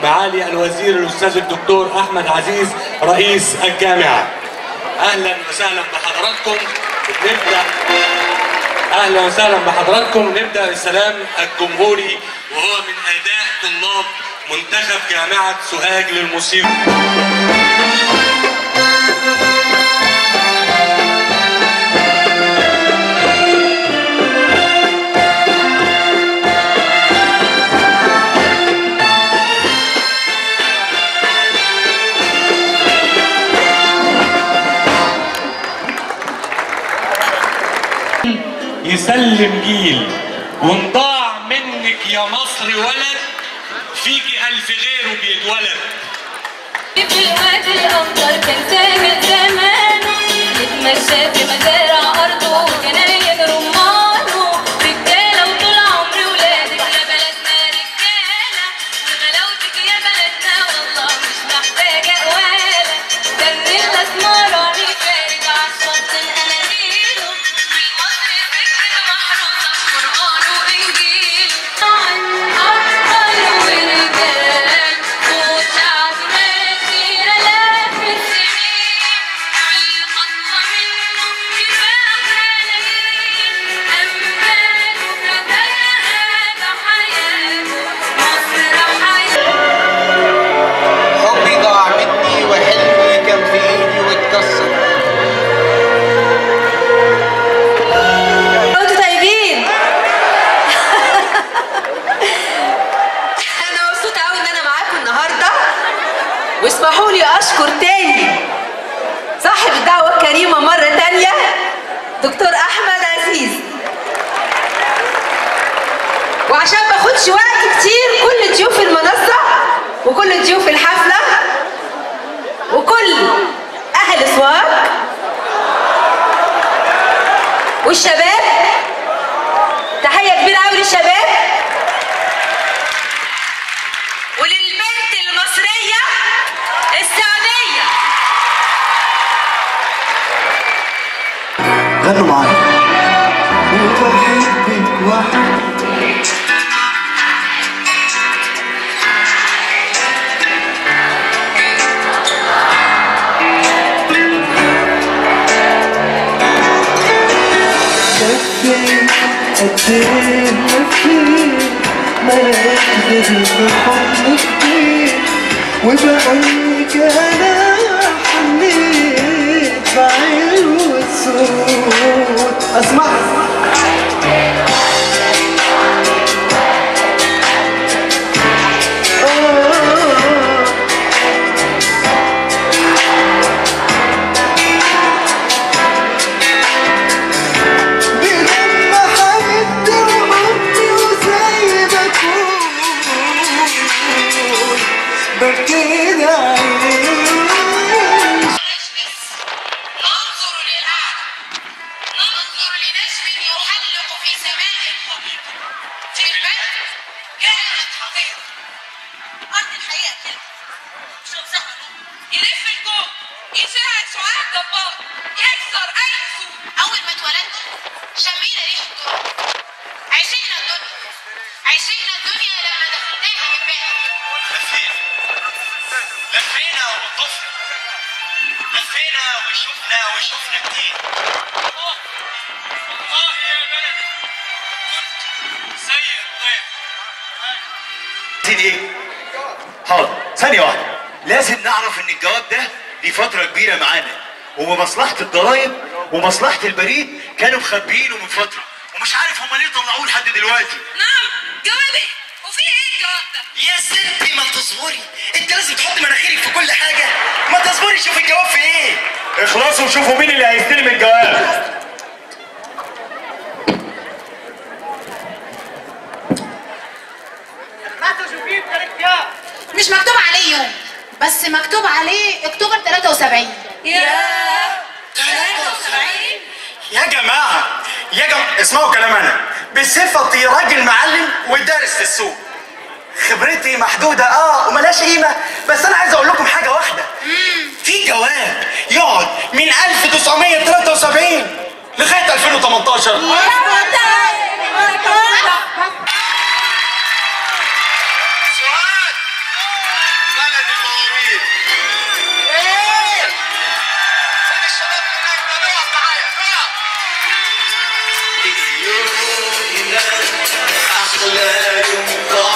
معالي الوزير الاستاذ الدكتور احمد عزيز رئيس الجامعه اهلا وسهلا بحضراتكم نبدا اهلا وسهلا بحضراتكم نبدا السلام الجمهوري وهو من اداء طلاب منتخب جامعه سوهاج للموسيقى يسلم جيل وانضاع منك يا مصر ولد فيكي ألف غيره بيتولد في الوقت الأفضل كان ساكن زمانه نتمشى في مزارع أرضه وجناين رمانه رجالة وطول عمري ولادك يا بلدنا رجالة وغلاوتك يا بلدنا والله مش محتاجة قوالة كان الأسمراني فارد عالشط الأناديله والمصري فكر محروسة بقرآن وإنجيل عن أبطال ورجال وشعب مسير آلاف السنين كل خطوة منه كفاح ملايين أمجاد وفتاها بحياته مصر حياته حبي ضاع مني وحلمي كان في ايدي واتكسر انتوا طيبين انا مبسوطه قوي ان انا معاكم النهارده واسمحوا لي اشكر تاني صاحب الدعوه الكريمه مره تانيه دكتور احمد عزيز وعشان ما اخدش وقت كتير كل ضيوف المنصه وكل ضيوف الحفله وكل اهل سوهاج والشباب تحية كبيرة أوي للشباب وللبنت المصرية السعودية غنوا معايا وبحبك وحدك لفيت قد ايه لفيت ما لقيت غير حضن كتير وبقولك انا حنيت بعين والصوت اسمع آه بدم حبيبتي وحبي وزي بكون ببتدي أعيش ننظر للأعلى ننظر لنجم يحلق في سماء الحقيقة في البدء كانت حقيقة أرض الحقيقة كده شوف زهر يلف الكون يشاهد شعاع جبار يكسر أي سور أول ما اتولدنا شمينا ريحة التراب عشقنا الدنيا عشقنا الدنيا لما دخلناها من باب لفينا لفينا وطفنا لفينا وشفنا وشفنا كتير والله يا بلدي كنت زي الطير سيدي ايه؟ حاضر ثانية واحدة لازم نعرف ان الجواب ده دي فترة كبيرة معانا ومصلحة الضرايب ومصلحة البريد كانوا مخبيينه من فترة ومش عارف هما ليه طلعوه لحد دلوقتي نعم جوابي وفي ايه الجواب ده؟ يا ستي ما تصبري انت لازم تحط مناخيرك في كل حاجة ما تصبري شوف الجواب في ايه اخلصوا وشوفوا مين اللي هيستلم الجواب مش مكتوب عليه يوم بس مكتوب عليه اكتوبر 73 يا جماعة يا جماعة اسمعوا كلام انا بصفتي راجل معلم ودارس في السوق خبرتي محدودة اه وملهاش قيمة بس انا عايز اقول لكم حاجة واحدة في جواب يقعد من 1973 لغاية 2018 سؤال يومنا أحلى يوم